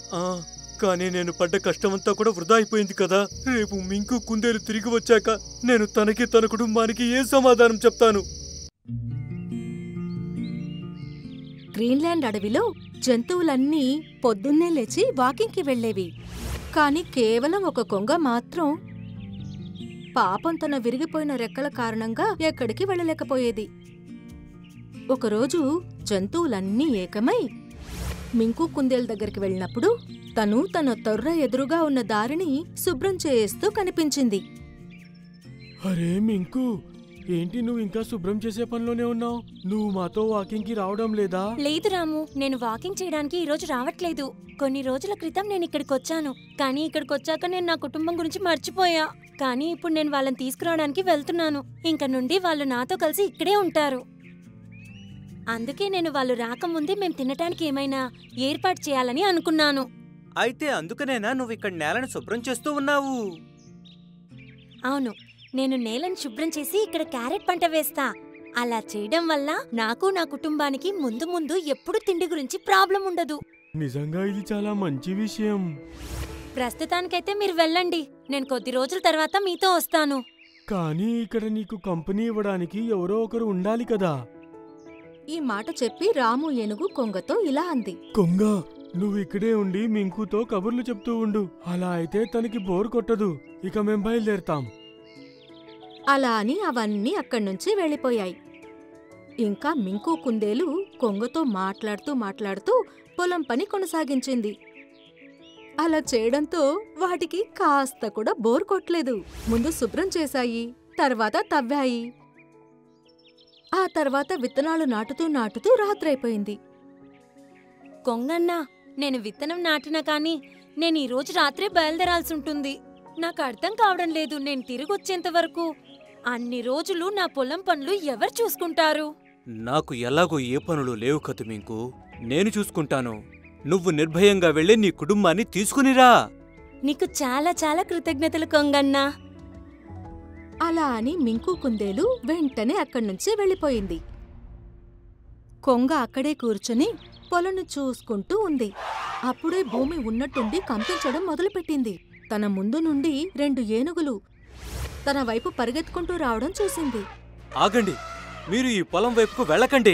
ఆ, కానీ నేను పడ్డ కష్టమంతా కూడా వృధా అయిపోయింది కదా రేపు మింకు కుందేలు తిరిగి వచ్చాక నేను తనకి తన కుటుంబానికి ఏ సమాధానం చెప్తాను గ్రీన్లాండ్ అడవిలో జంతువులన్నీ పొద్దున్నే లేచి వాకింగ్కి వెళ్ళేవి కాని కేవలం ఒక కొంగ మాత్రం పాపం తన విరిగిపోయిన రెక్కల కారణంగా ఎక్కడికి వెళ్ళలేకపోయేది ఒకరోజు జంతువులన్నీ ఏకమై మింకు కుందేలు దగ్గరికి వెళ్ళినప్పుడు తను తన తొర్ర ఎదురుగా ఉన్న దారిని శుభ్రం చేస్తూ కనిపించింది అరే మింకు ఏంటి నువ్వు ఇంకా శుభ్రం చేసే పనిలోనే ఉన్నావు నువ్వు మాతో వాకింగ్ కి రావడం లేదా లేదు రాము నేను వాకింగ్ చేయడానికి ఈ రోజు రావట్లేదు కొన్ని రోజుల క్రితం నేను ఇక్కడికి వచ్చాను కానీ ఇక్కడికి వచ్చాక నేను నా కుటుంబం గురించి మర్చిపోయా కానీ ఇప్పుడు నేను వాళ్ళని తీసుకురావడానికి వెళ్తున్నాను ఇంక నుండి వాళ్ళు నాతో కలిసి ఇక్కడే ఉంటారు అందుకే నేను వాళ్ళు రాకముందే మేము తినటానికి ఏమైనా ఏర్పాటు చేయాలని అనుకున్నాను అయితే అందుకనేనా నువ్వు ఇక్కడ నేలను శుభ్రం చేస్తూ ఉన్నావు అవును నేను నేలను శుభ్రం చేసి ఇక్కడ క్యారెట్ పంట వేస్తా అలా చేయడం వల్ల నాకు నా కుటుంబానికి ముందు ముందు ఎప్పుడు తిండి గురించి ప్రాబ్లం ఉండదు నిజంగా ఇది చాలా మంచి విషయం ప్రస్తుతానికైతే మీరు వెళ్ళండి నేను కొద్ది రోజుల తర్వాత మీతో వస్తాను కానీ ఇక్కడ నీకు కంపెనీ ఇవ్వడానికి ఎవరో ఒకరు ఉండాలి కదా ఈ మాట చెప్పి రాము ఏనుగు కొంగతో ఇలా అంది కొంగ నువ్వు ఇక్కడే ఉండి మింకుతో కబుర్లు చెప్తూ ఉండు అలా అయితే తనకి బోర్ కొట్టదు ఇక మేం బయలుదేరతాం అలా అని అవన్నీ అక్కడ్నుంచి వెళ్ళిపోయాయి ఇంకా మింకు కుందేలు కొంగతో మాట్లాడుతూ మాట్లాడుతూ పొలం పని కొనసాగించింది అలా చేయడంతో వాటికి కాస్త కూడా బోర్ కొట్టలేదు ముందు శుభ్రం చేశాయి తర్వాత తవ్వాయి ఆ తర్వాత విత్తనాలు నాటుతూ నాటుతూ రాత్రైపోయింది కొంగన్నా నేను విత్తనం నాటినా కానీ నేను ఈ రోజు రాత్రే బయలుదేరాల్సి ఉంటుంది నాకు అర్థం కావడం లేదు నేను తిరిగి వచ్చేంత వరకు అన్ని రోజులు నా పొలం పనులు ఎవరు చూసుకుంటారు నాకు ఎలాగో ఏ పనులు లేవు కదు మింకు నేను చూసుకుంటాను నువ్వు నిర్భయంగా వెళ్ళి నీ కుటుంబాన్ని తీసుకునిరా నీకు చాలా చాలా కృతజ్ఞతలు కొంగన్నా అలా అని మింకు కుందేలు వెంటనే అక్కడ్నుంచి వెళ్ళిపోయింది కొంగ అక్కడే కూర్చుని పొలను చూసుకుంటూ ఉంది అప్పుడే భూమి ఉన్నట్టుండి కంపించడం మొదలుపెట్టింది తన ముందు నుండి రెండు ఏనుగులు తన వైపు పరిగెత్తుకుంటూ రావడం చూసింది ఆగండి మీరు ఈ పొలం వైపుకు వెళ్ళకండి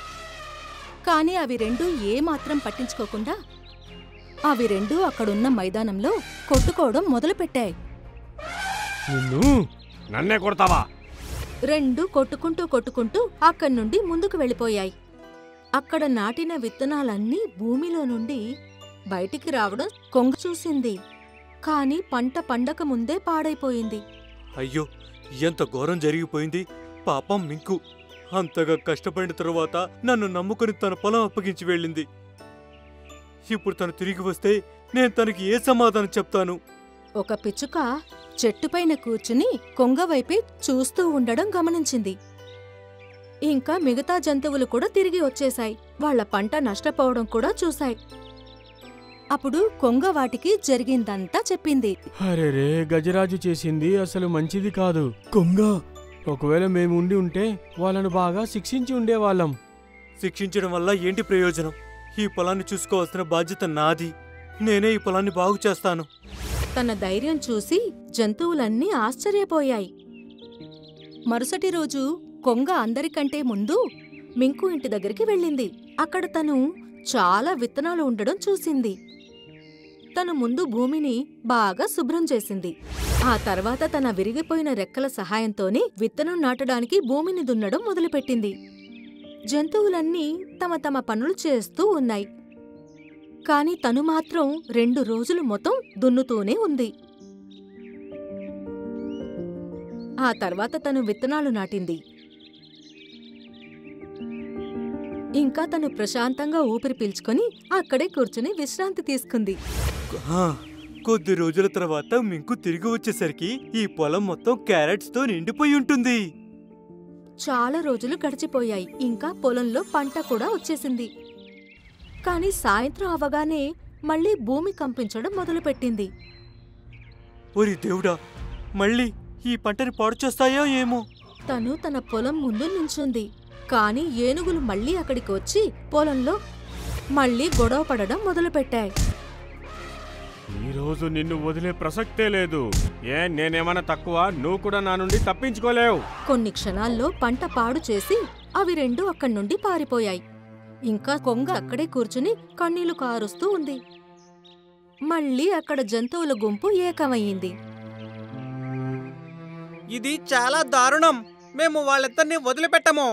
కాని అవి రెండూ ఏమాత్రం పట్టించుకోకుండా అవి రెండూ అక్కడున్న మైదానంలో కొట్టుకోవడం మొదలుపెట్టాయి నిన్ను నన్నే కొడతావా రెండు కొట్టుకుంటూ కొట్టుకుంటూ అక్కడి నుండి ముందుకు వెళ్ళిపోయాయి అక్కడ నాటిన విత్తనాలన్నీ భూమిలో నుండి బయటికి రావడం కొంగ చూసింది కాని పంట పండక ముందే పాడైపోయింది అయ్యో ఎంత ఘోరం జరిగిపోయింది పాపం మింకు అంతగా కష్టపడిన తరువాత నన్ను నమ్ముకుని తన పొలం అప్పగించి వెళ్ళింది ఇప్పుడు తను తిరిగి వస్తే నేను తనకి ఏ సమాధానం చెప్తాను ఒక పిచ్చుక చెట్టుపైన కూర్చుని కొంగ వైపే చూస్తూ ఉండడం గమనించింది ఇంకా మిగతా జంతువులు కూడా తిరిగి వచ్చేశాయి వాళ్ళ పంట నష్టపోవడం కూడా చూశాయి అప్పుడు కొంగ వాటికి జరిగిందంతా చెప్పింది అరేరే గజరాజు చేసింది అసలు మంచిది కాదు కొంగ ఒకవేళ మేము ఉండి ఉంటే వాళ్ళను బాగా శిక్షించి ఉండేవాళ్ళం శిక్షించడం వల్ల ఏంటి ప్రయోజనం ఈ పొలాన్ని చూసుకోవాల్సిన బాధ్యత నాది నేనే ఈ పొలాన్ని బాగు చేస్తాను తన ధైర్యం చూసి జంతువులన్నీ ఆశ్చర్యపోయాయి మరుసటి రోజు కొంగ అందరికంటే ముందు మింకు ఇంటి దగ్గరికి వెళ్ళింది అక్కడ తను చాలా విత్తనాలు ఉండడం చూసింది తను ముందు భూమిని బాగా శుభ్రం చేసింది ఆ తర్వాత తన విరిగిపోయిన రెక్కల సహాయంతోనే విత్తనం నాటడానికి భూమిని దున్నడం మొదలుపెట్టింది జంతువులన్నీ తమ తమ పనులు చేస్తూ ఉన్నాయి కాని తను మాత్రం రెండు రోజులు మొత్తం దున్నుతూనే ఉంది ఆ తర్వాత తను విత్తనాలు నాటింది ఇంకా తను ప్రశాంతంగా ఊపిరి పీల్చుకొని అక్కడే కూర్చుని విశ్రాంతి తీసుకుంది ఆ, కొద్ది రోజుల తర్వాత మింకు తిరిగి వచ్చేసరికి ఈ పొలం మొత్తం క్యారెట్స్ తో నిండిపోయి ఉంటుంది చాలా రోజులు గడిచిపోయాయి ఇంకా పొలంలో పంట కూడా వచ్చేసింది కాని సాయంత్రం అవగానే మళ్ళీ భూమి కంపించడం మొదలుపెట్టింది ఒరి దేవుడా మళ్ళీ ఈ పంటని పాడు చేస్తాయో ఏమో తను తన పొలం ముందు నించుంది కాని ఏనుగులు మళ్ళీ అక్కడికి వచ్చి పొలంలో మళ్ళీ గొడవ పడడం మొదలుపెట్టాయి ఈ రోజు నిన్ను వదిలే ప్రసక్తే లేదు ఏ నేనేమన్నా తక్కువ నువ్వు కూడా నా నుండి తప్పించుకోలేవు కొన్ని క్షణాల్లో పంట పాడు చేసి అవి రెండు అక్కడి నుండి పారిపోయాయి ఇంకా కొంగ అక్కడే కూర్చుని కన్నీళ్లు కారుస్తూ ఉంది మళ్ళీ అక్కడ జంతువుల గుంపు ఏకమయ్యింది ఇది చాలా దారుణం మేము వాళ్ళిద్దరిని వదిలిపెట్టము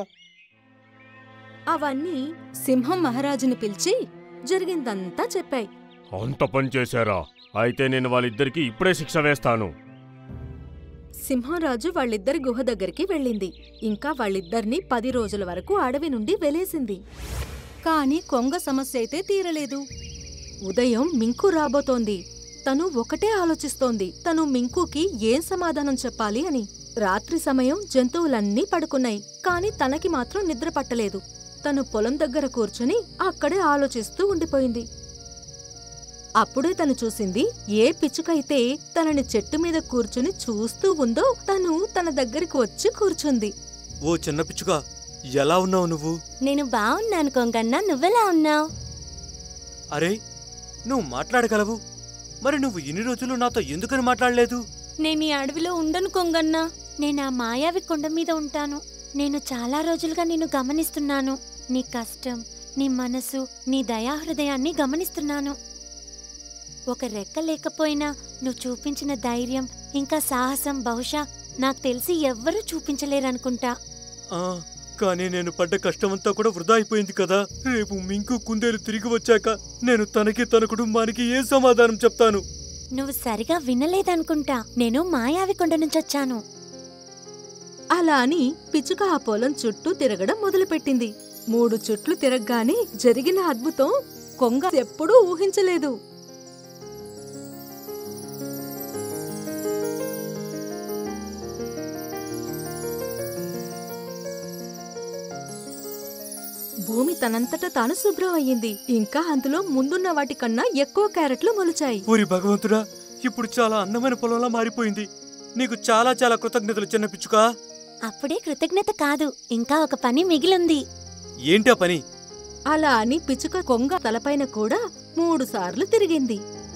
అవన్నీ సింహం మహారాజుని పిలిచి జరిగిందంతా చెప్పాయి అంత పని చేశారా అయితే నేను వాళ్ళిద్దరికి ఇప్పుడే శిక్ష వేస్తాను సింహరాజు వాళ్ళిద్దరి గుహ దగ్గరికి వెళ్ళింది ఇంకా వాళ్ళిద్దరినీ పది రోజుల వరకు అడవి నుండి వెలేసింది కాని కొంగ సమస్య అయితే తీరలేదు ఉదయం మింకు రాబోతోంది తను ఒకటే ఆలోచిస్తోంది తను మింకుకి ఏం సమాధానం చెప్పాలి అని రాత్రి సమయం జంతువులన్నీ పడుకున్నాయి కాని తనకి మాత్రం నిద్ర పట్టలేదు తను పొలం దగ్గర కూర్చుని అక్కడే ఆలోచిస్తూ ఉండిపోయింది అప్పుడే తను చూసింది ఏ పిచ్చుకైతే తనని చెట్టు మీద కూర్చుని చూస్తూ ఉందో తను తన దగ్గరికి వచ్చి కూర్చుంది ఓ చిన్న పిచ్చుగా ఎలా ఉన్నావు నువ్వు నేను బాగున్నాను కొంగన్న నువ్వెలా ఉన్నావు అరే నువ్వు మాట్లాడగలవు మరి నువ్వు ఇన్ని రోజులు నాతో ఎందుకని మాట్లాడలేదు నేను ఈ అడవిలో ఉండను కొంగన్న నేను ఆ మాయావి కొండ మీద ఉంటాను నేను చాలా రోజులుగా నిన్ను గమనిస్తున్నాను నీ కష్టం నీ మనసు నీ దయాహృదయాన్ని గమనిస్తున్నాను ఒక రెక్క లేకపోయినా నువ్వు చూపించిన ధైర్యం ఇంకా సాహసం బహుశా నాకు తెలిసి ఎవ్వరూ చూపించలేరనుకుంటా ఆ కానీ నేను పడ్డ కష్టమంతా కూడా వృధా అయిపోయింది కదా రేపు మింకు కుందేలు తిరిగి వచ్చాక నేను తనకి తన కుటుంబానికి ఏ సమాధానం చెప్తాను నువ్వు సరిగా వినలేదనుకుంటా నేను మాయావి కొండ నుంచి వచ్చాను అలా అని పిచ్చుక ఆ పొలం చుట్టూ తిరగడం మొదలుపెట్టింది మూడు చుట్లు తిరగగానే జరిగిన అద్భుతం కొంగ ఎప్పుడూ ఊహించలేదు భూమి తనంతట తాను శుభ్రం అయ్యింది ఇంకా అందులో ముందున్న వాటి కన్నా ఎక్కువ క్యారెట్లు మొలిచాయి ఊరి భగవంతుడా ఇప్పుడు చాలా అందమైన పొలంలా మారిపోయింది నీకు చాలా చాలా కృతజ్ఞతలు చిన్న పిచ్చుకా అప్పుడే కృతజ్ఞత కాదు ఇంకా ఒక పని మిగిలింది ఏంటా పని అలా అని పిచ్చుక కొంగ తలపైన కూడా మూడు సార్లు తిరిగింది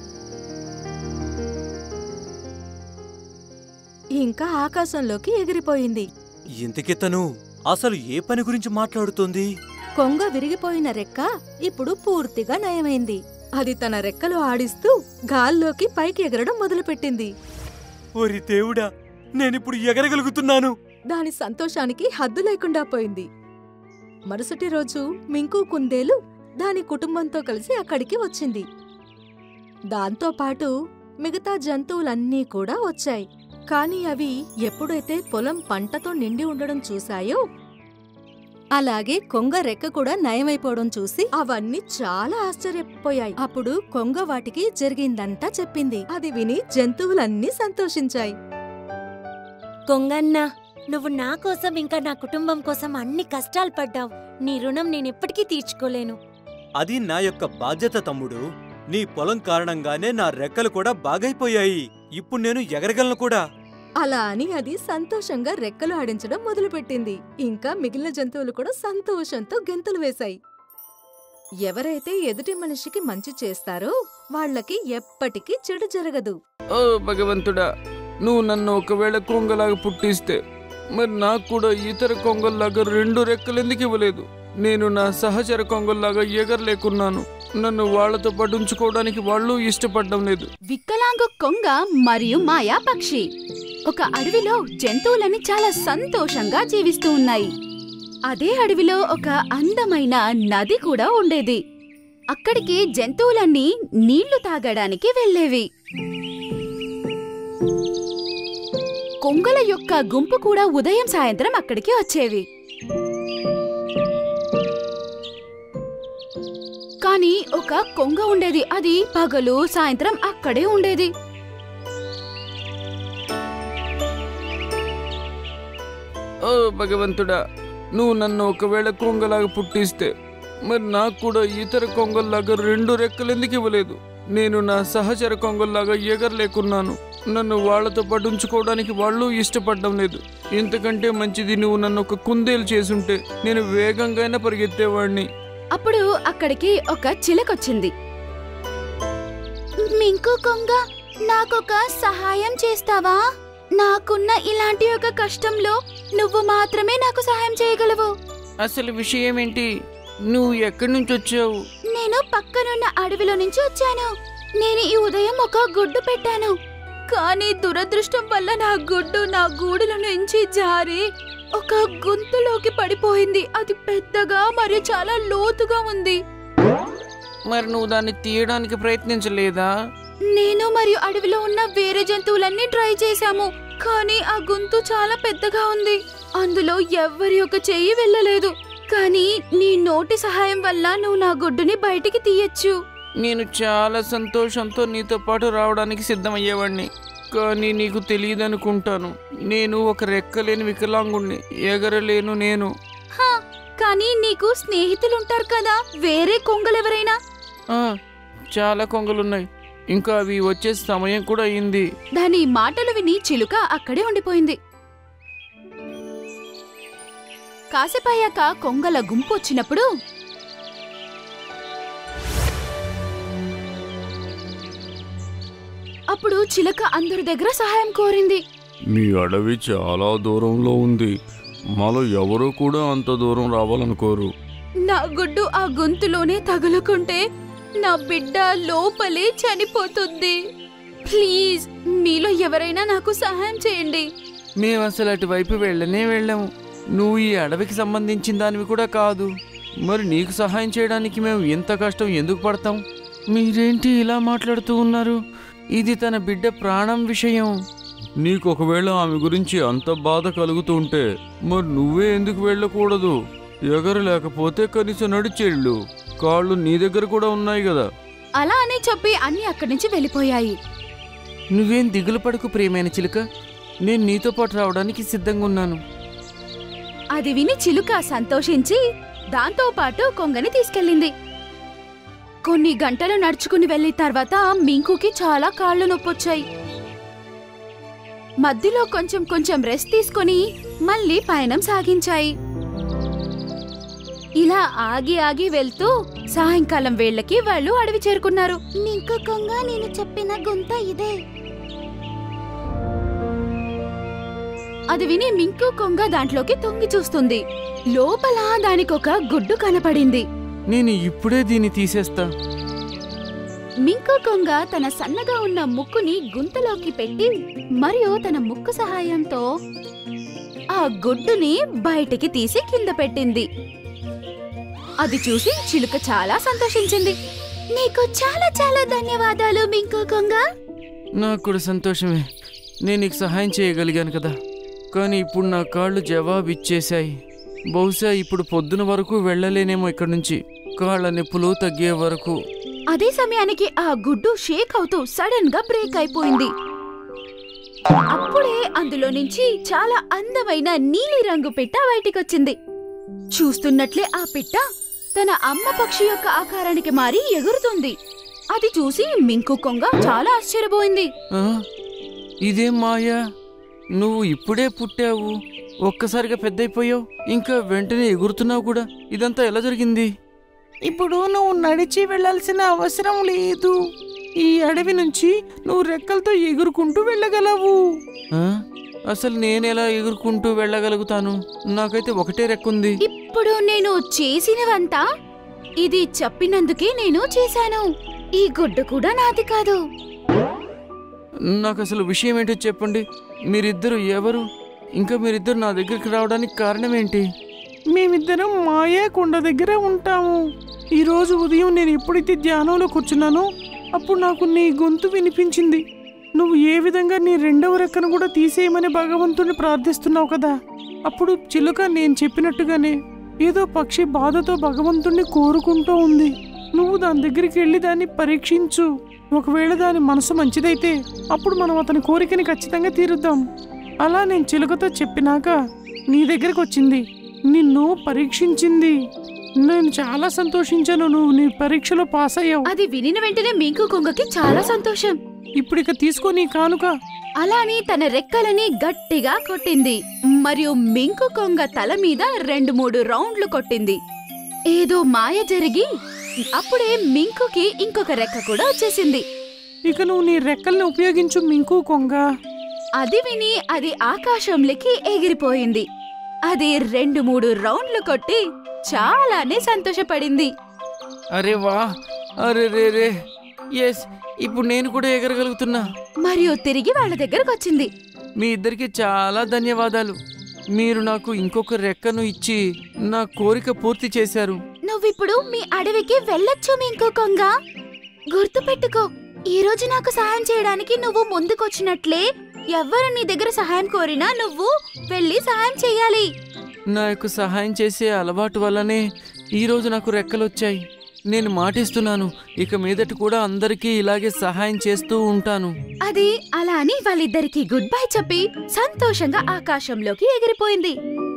ఇంకా ఆకాశంలోకి ఎగిరిపోయింది ఇంతకీ తను అసలు ఏ పని గురించి మాట్లాడుతోంది కొంగ విరిగిపోయిన రెక్క ఇప్పుడు పూర్తిగా నయమైంది అది తన రెక్కలు ఆడిస్తూ గాల్లోకి పైకి ఎగరడం మొదలుపెట్టింది ఓరి దేవుడా నేనిప్పుడు ఎగరగలుగుతున్నాను దాని సంతోషానికి హద్దు లేకుండా పోయింది మరుసటి రోజు మింకు కుందేలు దాని కుటుంబంతో కలిసి అక్కడికి వచ్చింది దాంతో పాటు మిగతా జంతువులన్నీ కూడా వచ్చాయి కాని అవి ఎప్పుడైతే పొలం పంటతో నిండి ఉండడం చూశాయో అలాగే కొంగ రెక్క కూడా నయమైపోవడం చూసి అవన్నీ చాలా ఆశ్చర్యపోయాయి అప్పుడు కొంగ వాటికి జరిగిందంతా చెప్పింది అది విని జంతువులన్నీ సంతోషించాయి కొంగన్న నువ్వు నా కోసం ఇంకా నా కుటుంబం కోసం అన్ని కష్టాలు పడ్డావు నీ రుణం నేనెప్పటికీ తీర్చుకోలేను అది నా యొక్క బాధ్యత తమ్ముడు నీ పొలం కారణంగానే నా రెక్కలు కూడా బాగైపోయాయి ఇప్పుడు నేను ఎగరగలను కూడా అలా అని అది సంతోషంగా రెక్కలు ఆడించడం మొదలుపెట్టింది ఇంకా మిగిలిన జంతువులు కూడా సంతోషంతో గెంతులు వేశాయి ఎవరైతే ఎదుటి మనిషికి మంచి చేస్తారో వాళ్ళకి ఎప్పటికీ చెడు జరగదు ఓ భగవంతుడా నువ్వు నన్ను ఒకవేళ కొంగలాగా పుట్టిస్తే మరి నాకు కూడా ఇతర కొంగల్లాగా రెండు రెక్కలు ఎందుకు ఇవ్వలేదు నేను నా సహచర కొంగల్లాగా ఎగరలేకున్నాను నన్ను వాళ్ళతో పాటు ఉంచుకోవడానికి వాళ్ళు ఇష్టపడడం లేదు వికలాంగు కొంగ మరియు మాయా పక్షి ఒక అడవిలో జంతువులని చాలా సంతోషంగా జీవిస్తూ ఉన్నాయి అదే అడవిలో ఒక అందమైన నది కూడా ఉండేది అక్కడికి జంతువులన్నీ నీళ్లు తాగడానికి వెళ్ళేవి కొంగల యొక్క గుంపు కూడా ఉదయం సాయంత్రం అక్కడికి వచ్చేవి కానీ ఒక కొంగ ఉండేది అది పగలు సాయంత్రం అక్కడే ఉండేది ఓ భగవంతుడా నువ్వు నన్ను ఒకవేళ కొంగలాగా పుట్టిస్తే మరి నాకు కూడా ఇతర కొంగల్లాగా రెండు రెక్కలు ఎందుకు ఇవ్వలేదు నేను నా సహచర కొంగల్లాగా ఎగరలేకున్నాను నన్ను వాళ్ళతో పాటు ఉంచుకోవడానికి వాళ్ళు ఇష్టపడడం లేదు ఇంతకంటే మంచిది నువ్వు నన్ను ఒక కుందేలు చేసుంటే నేను వేగంగానే పరిగెత్తేవాడిని అప్పుడు అక్కడికి ఒక చిలకొచ్చింది మింకు కొంగ నాకొక సహాయం చేస్తావా నాకున్న ఇలాంటి ఒక కష్టంలో నువ్వు మాత్రమే నాకు సహాయం చేయగలవు అసలు విషయం ఏంటి నువ్వు ఎక్కడి నుంచి వచ్చావు నేను పక్కనున్న అడవిలో నుంచి వచ్చాను నేను ఈ ఉదయం ఒక గుడ్డు పెట్టాను కానీ దురదృష్టం వల్ల నా గుడ్డు నా గూడుల నుంచి జారి ఒక గుంతులోకి పడిపోయింది అది పెద్దగా మరియు చాలా లోతుగా ఉంది మరి నువ్వు దాన్ని తీయడానికి ప్రయత్నించలేదా నేను మరియు అడవిలో ఉన్న వేరే జంతువులన్నీ ట్రై చేశాము కానీ ఆ గొంతు చాలా పెద్దగా ఉంది అందులో ఎవ్వరి యొక్క చెయ్యి వెళ్ళలేదు కానీ నీ నోటి సహాయం వల్ల నువ్వు నా గుడ్డుని బయటికి తీయచ్చు నేను చాలా సంతోషంతో నీతో పాటు రావడానికి సిద్ధమయ్యేవాడిని కానీ నీకు తెలియదనుకుంటాను నేను ఒక రెక్కలేని వికలాంగుణ్ణి ఎగరలేను నేను హా, కానీ నీకు స్నేహితులుంటారు కదా వేరే కొంగలెవరైనా ఆ, చాలా కొంగలున్నాయి ఇంకా అవి వచ్చే సమయం కూడా అయింది దాని మాటలు విని చిలుక అక్కడే ఉండిపోయింది కాసేపయ్యాక కొంగల గుంపు వచ్చినప్పుడు అప్పుడు చిలక అందరి దగ్గర సహాయం కోరింది మీ అడవి చాలా దూరంలో ఉంది మాలో ఎవరూ కూడా అంత దూరం రావాలనుకోరు నా గుడ్డు ఆ గొంతులోనే తగులుకుంటే నా బిడ్డ లోపలే చనిపోతుంది ప్లీజ్ మీలో ఎవరైనా నాకు సహాయం చేయండి మేము అసలు అటువైపు వెళ్ళనే వెళ్ళాము నువ్వు ఈ అడవికి సంబంధించిన దానివి కూడా కాదు మరి నీకు సహాయం చేయడానికి మేము ఎంత కష్టం ఎందుకు పడతాం మీరేంటి ఇలా మాట్లాడుతూ ఉన్నారు ఇది తన బిడ్డ ప్రాణం విషయం నీకు ఒకవేళ ఆమె గురించి అంత బాధ కలుగుతూ ఉంటే మరి నువ్వే ఎందుకు వెళ్ళకూడదు ఎగరు లేకపోతే కనీసం నడిచేళ్ళు కాళ్ళు నీ దగ్గర కూడా ఉన్నాయి కదా అలా అని చెప్పి అన్ని అక్కడి నుంచి వెళ్ళిపోయాయి నువ్వేం దిగులు పడకు ప్రియమైన చిలుక నేను నీతో పాటు రావడానికి సిద్ధంగా ఉన్నాను అది విని చిలుక సంతోషించి దాంతో పాటు కొంగని తీసుకెళ్ళింది కొన్ని గంటలు నడుచుకుని వెళ్ళిన తర్వాత మింకుకి చాలా కాళ్ళు నొప్పొచ్చాయి మధ్యలో కొంచెం కొంచెం రెస్ట్ తీసుకొని మళ్ళీ పయనం సాగించాయి ఇలా ఆగి ఆగి వెళ్తూ సాయంకాలం వేళ్ళకి వాళ్ళు అడవి చేరుకున్నారు మింకు కొంగ నేను చెప్పిన గుంత ఇదే అది విని మింకు కొంగ దాంట్లోకి తొంగి చూస్తుంది లోపల దానికొక గుడ్డు కనపడింది నేను ఇప్పుడే దీన్ని తీసేస్తా మింకు కొంగ తన సన్నగా ఉన్న ముక్కుని గుంతలోకి పెట్టి మరియు తన ముక్కు సహాయంతో ఆ గుడ్డుని బయటికి తీసి కింద పెట్టింది అది చూసి చిలుక చాలా సంతోషించింది నీకు చాలా చాలా ధన్యవాదాలు మింకు కొంగ నాకు కూడా సంతోషమే నేను నీకు సహాయం చేయగలిగాను కదా కానీ ఇప్పుడు నా కాళ్ళు జవాబు ఇచ్చేశాయి బహుశా ఇప్పుడు పొద్దున వరకు వెళ్ళలేనేమో ఇక్కడి నుంచి కాళ్ళ నొప్పులు తగ్గే వరకు అదే సమయానికి ఆ గుడ్డు షేక్ అవుతూ సడన్ గా బ్రేక్ అయిపోయింది అప్పుడే అందులో నుంచి చాలా అందమైన నీలి రంగు పిట్ట బయటికొచ్చింది చూస్తున్నట్లే ఆ పిట్ట తన అమ్మ పక్షి యొక్క ఆకారానికి మారి ఎగురుతుంది అది చూసి మింకు కొంగ చాలా ఆశ్చర్యపోయింది ఆ? ఇదేం మాయా నువ్వు ఇప్పుడే పుట్టావు ఒక్కసారిగా పెద్దయిపోయావు ఇంకా వెంటనే ఎగురుతున్నావు కూడా ఇదంతా ఎలా జరిగింది ఇప్పుడు నువ్వు నడిచి వెళ్ళాల్సిన అవసరం లేదు ఈ అడవి నుంచి నువ్వు రెక్కలతో ఎగురుకుంటూ వెళ్ళగలవు అసలు నేనెలా ఎగురుకుంటూ వెళ్ళగలుగుతాను నాకైతే ఒకటే రెక్కుంది ఇప్పుడు నేను చేసినవంతా ఇది చెప్పినందుకే నేను చేశాను ఈ గుడ్డు కూడా నాది కాదు నాకు అసలు విషయం ఏంటో చెప్పండి మీరిద్దరు ఎవరు ఇంకా మీరిద్దరు నా దగ్గరికి రావడానికి కారణం ఏంటి మేమిద్దరం మాయా కొండ దగ్గర ఉంటాము ఈరోజు ఉదయం నేను ఎప్పుడైతే ధ్యానంలో కూర్చున్నానో అప్పుడు నాకు నీ గొంతు వినిపించింది నువ్వు ఏ విధంగా నీ రెండవ రెక్కను కూడా తీసేయమని భగవంతుని ప్రార్థిస్తున్నావు కదా అప్పుడు చిలుక నేను చెప్పినట్టుగానే ఏదో పక్షి బాధతో భగవంతుణ్ణి కోరుకుంటూ ఉంది నువ్వు దాని దగ్గరికి వెళ్ళి దాన్ని పరీక్షించు ఒకవేళ దాని మనసు మంచిదైతే అప్పుడు మనం అతని కోరికని ఖచ్చితంగా తీరుద్దాం అలా నేను చిలుకతో చెప్పినాక నీ దగ్గరికి వచ్చింది నిన్ను పరీక్షించింది నేను చాలా సంతోషించాను నువ్వు నీ పరీక్షలో పాస్ అయ్యావు అది వినిన వెంటనే మింకు కొంగకి చాలా సంతోషం ఇప్పుడు ఇక తీసుకో నీ కానుక అలాని తన రెక్కలని గట్టిగా కొట్టింది మరియు మింకు కొంగ తల మీద రెండు మూడు రౌండ్లు కొట్టింది ఏదో మాయ జరిగి అప్పుడే మింకుకి ఇంకొక రెక్క కూడా వచ్చేసింది ఇక నువ్వు నీ రెక్కల్ని ఉపయోగించు మింకు కొంగ అది విని అది ఆకాశంలోకి ఎగిరిపోయింది అది రెండు మూడు రౌండ్లు కొట్టి చాలానే సంతోషపడింది అరే వా అరే రే రే ఎస్ ఇప్పుడు నేను కూడా ఎగరగలుగుతున్నా మరియు తిరిగి వాళ్ళ దగ్గరకు వచ్చింది మీ ఇద్దరికి చాలా ధన్యవాదాలు మీరు నాకు ఇంకొక రెక్కను ఇచ్చి నా కోరిక పూర్తి చేశారు నువ్విప్పుడు మీ అడవికి వెళ్ళొచ్చు మింకు కొంగ గుర్తుపెట్టుకో ఈ రోజు నాకు సహాయం చేయడానికి నువ్వు ముందుకొచ్చినట్లే ఎవ్వరు నీ దగ్గర సహాయం కోరినా నువ్వు వెళ్ళి సహాయం చెయ్యాలి నా యొక్క సహాయం చేసే అలవాటు వల్లనే ఈరోజు నాకు రెక్కలు వచ్చాయి నేను మాటిస్తున్నాను ఇక మీదట కూడా అందరికీ ఇలాగే సహాయం చేస్తూ ఉంటాను అది అలా అని వాళ్ళిద్దరికి గుడ్ బై చెప్పి సంతోషంగా ఆకాశంలోకి ఎగిరిపోయింది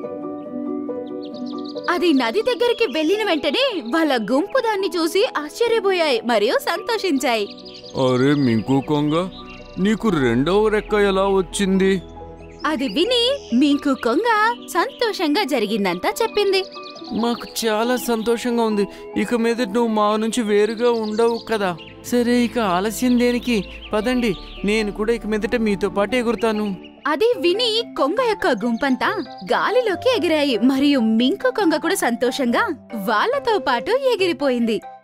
అది నది దగ్గరికి వెళ్ళిన వెంటనే వాళ్ళ గుంపు దాన్ని చూసి ఆశ్చర్యపోయాయి మరియు సంతోషించాయి అరే మింకు కొంగ నీకు రెండవ రెక్క ఎలా వచ్చింది అది విని మీకు కొంగ సంతోషంగా జరిగిందంతా చెప్పింది మాకు చాలా సంతోషంగా ఉంది ఇక మీద నువ్వు మా నుంచి వేరుగా ఉండవు కదా సరే ఇక ఆలస్యం దేనికి పదండి నేను కూడా ఇక మీదట మీతో పాటు ఎగురుతాను అది విని కొంగ యొక్క గుంపంతా గాలిలోకి ఎగిరాయి మరియు మింకు కొంగ కూడా సంతోషంగా వాళ్ళతో పాటు ఎగిరిపోయింది